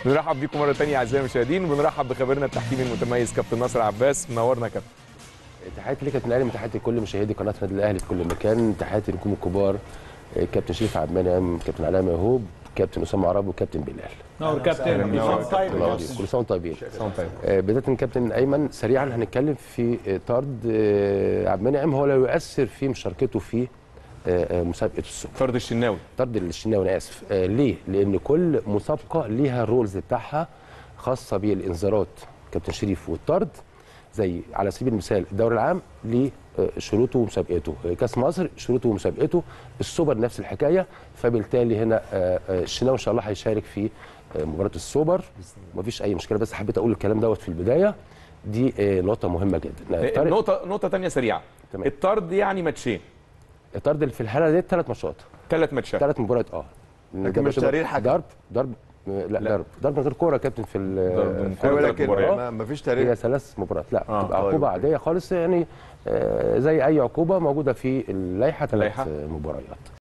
بنرحب بيكم مره ثانيه اعزائي المشاهدين وبنرحب بخبيرنا التحكيمي المتميز كابتن ناصر عباس منورنا يا كابتن تحياتي لك يا كابتن الاهلي تحياتي لكل مشاهدي قناه النادي الاهلي في كل مكان تحياتي لكم الكبار آه، كابتن شريف عبد المنعم كابتن علاء مهوب كابتن اسامه عرب وكابتن بلال نور كابتن نور. طيب الله يرضيك. كل سنه وانتم طيبين سلام طيب آه، بدايه كابتن ايمن سريعا هنتكلم في آه، طرد آه، عبد المنعم هو لا يؤثر في مشاركته في آه، آه، مسابقه السوبر فرد الشناوي طرد الشناوي انا اسف آه ليه؟ لان كل مسابقه ليها الرولز بتاعها خاصه بالانذارات كابتن شريف والطرد زي على سبيل المثال الدوري العام ليه آه، شروطه ومسابقته آه، كاس مصر شروطه ومسابقته السوبر نفس الحكايه فبالتالي هنا آه، آه، الشناوي ان شاء الله هيشارك في آه، مباراه السوبر مفيش اي مشكله بس حبيت اقول الكلام دوت في البدايه دي آه، نقطه مهمه جدا طارق- نقطه نقطه ثانيه سريعه تمام. الطرد يعني ماتشين الطرد في الحاله دي ثلاث ماتشات ثلاث ماتشات ثلاث مباريات اه لكن مش تقرير حكم. ضرب ضرب لا, لا ضرب ضرب من غير كوره يا كابتن في ال- ضرب من في كورة. ايوه ثلاث لكن مباريات. ما- ما فيش هي تقرير ثلاث مباريات لا آه، تبقى طيب، عقوبه أوكي. عاديه خالص يعني آه، زي اي عقوبه موجوده في اللائحه ثلاث اللائحة. مباريات